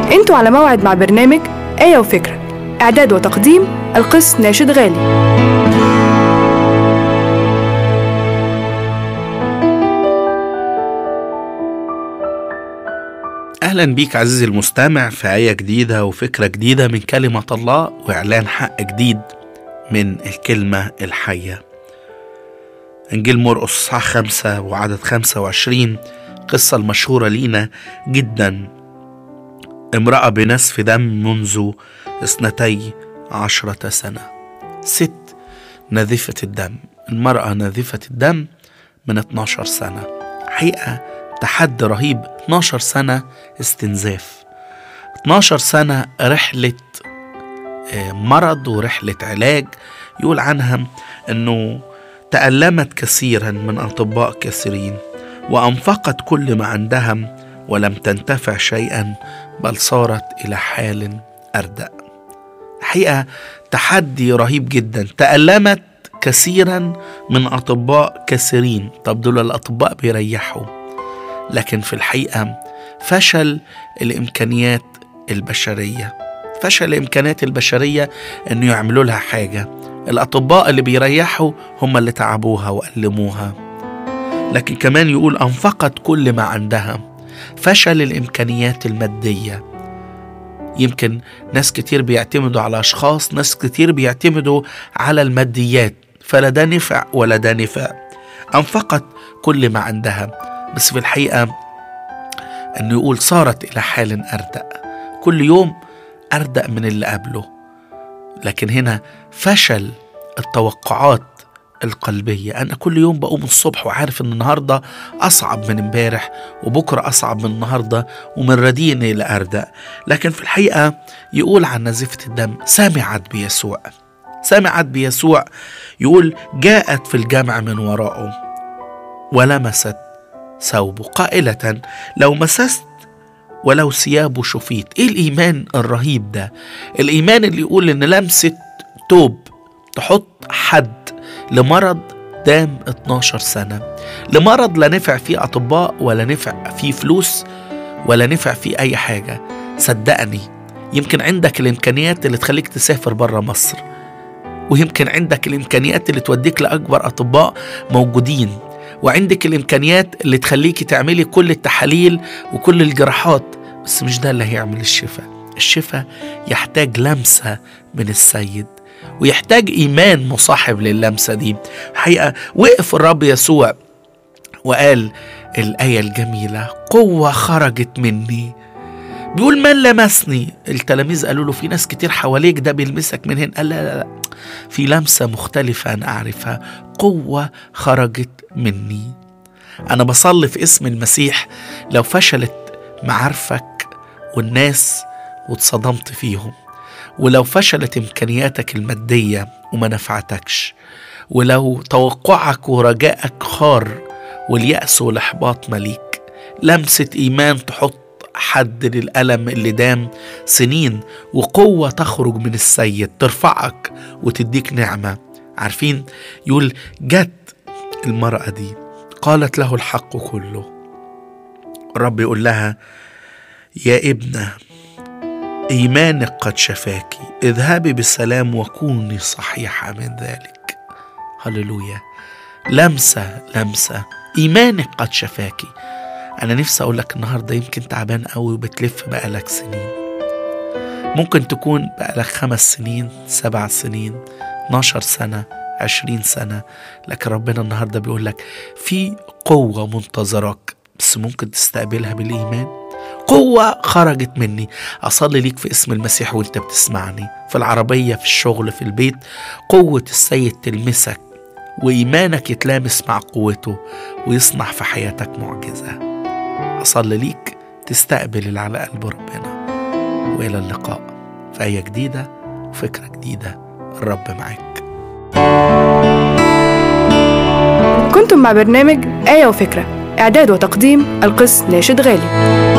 انتوا على موعد مع برنامج آية وفكرة إعداد وتقديم القس ناشد غالي أهلا بيك عزيزي المستمع في آية جديدة وفكرة جديدة من كلمة الله وإعلان حق جديد من الكلمة الحية إنجيل مرقس صح خمسة وعدد خمسة وعشرين قصة المشهورة لينا جدا امرأة بنسف دم منذ اثنتي عشرة سنة ست نازفة الدم المرأة نازفة الدم من 12 سنة حقيقة تحدي رهيب 12 سنة استنزاف 12 سنة رحلة آه، مرض ورحلة علاج يقول عنها أنه تألمت كثيرا من أطباء كثيرين وأنفقت كل ما عندها ولم تنتفع شيئا بل صارت إلى حال أردأ الحقيقة تحدي رهيب جدا تألمت كثيرا من أطباء كثيرين طب دول الأطباء بيريحوا لكن في الحقيقة فشل الإمكانيات البشرية فشل الإمكانيات البشرية أنه يعملوا لها حاجة الأطباء اللي بيريحوا هم اللي تعبوها وألموها لكن كمان يقول أنفقت كل ما عندها فشل الإمكانيات المادية يمكن ناس كتير بيعتمدوا على أشخاص ناس كتير بيعتمدوا على الماديات فلا ده نفع ولا ده نفع أنفقت كل ما عندها بس في الحقيقة أنه يقول صارت إلى حال أردأ كل يوم أردأ من اللي قبله لكن هنا فشل التوقعات القلبية أنا كل يوم بقوم الصبح وعارف إن النهاردة أصعب من امبارح وبكرة أصعب من النهاردة ومن رديء إلى أردأ لكن في الحقيقة يقول عن نزيفة الدم سمعت بيسوع سمعت بيسوع يقول جاءت في الجمع من وراءه ولمست ثوبه قائلة لو مسست ولو ثيابه شفيت ايه الايمان الرهيب ده الايمان اللي يقول ان لمسة توب تحط حد لمرض دام 12 سنة لمرض لا نفع فيه أطباء ولا نفع فيه فلوس ولا نفع فيه أي حاجة صدقني يمكن عندك الإمكانيات اللي تخليك تسافر برا مصر ويمكن عندك الإمكانيات اللي توديك لأكبر أطباء موجودين وعندك الإمكانيات اللي تخليكي تعملي كل التحاليل وكل الجراحات بس مش ده اللي هيعمل الشفاء الشفاء يحتاج لمسة من السيد ويحتاج إيمان مصاحب للمسة دي حقيقة وقف الرب يسوع وقال الآية الجميلة قوة خرجت مني بيقول من لمسني التلاميذ قالوا له في ناس كتير حواليك ده بيلمسك من هنا قال لا لا لا في لمسة مختلفة أنا أعرفها قوة خرجت مني أنا بصلي في اسم المسيح لو فشلت معارفك والناس واتصدمت فيهم ولو فشلت إمكانياتك المادية وما نفعتكش ولو توقعك ورجائك خار واليأس والإحباط مليك لمسة إيمان تحط حد للألم اللي دام سنين وقوة تخرج من السيد ترفعك وتديك نعمة عارفين يقول جت المرأة دي قالت له الحق كله الرب يقول لها يا ابنة إيمانك قد شفاك اذهبي بالسلام وكوني صحيحة من ذلك هللويا لمسة لمسة إيمانك قد شفاكي أنا نفسي أقول لك النهاردة يمكن تعبان قوي وبتلف بقالك سنين ممكن تكون بقالك خمس سنين سبع سنين 12 سنة عشرين سنة لكن ربنا النهاردة بيقول لك في قوة منتظراك بس ممكن تستقبلها بالإيمان قوة خرجت مني أصلي ليك في اسم المسيح وانت بتسمعني في العربية في الشغل في البيت قوة السيد تلمسك وإيمانك يتلامس مع قوته ويصنع في حياتك معجزة أصلي ليك تستقبل اللي على قلب ربنا وإلى اللقاء في آية جديدة وفكرة جديدة الرب معاك كنتم مع برنامج آية وفكرة إعداد وتقديم القس ناشد غالي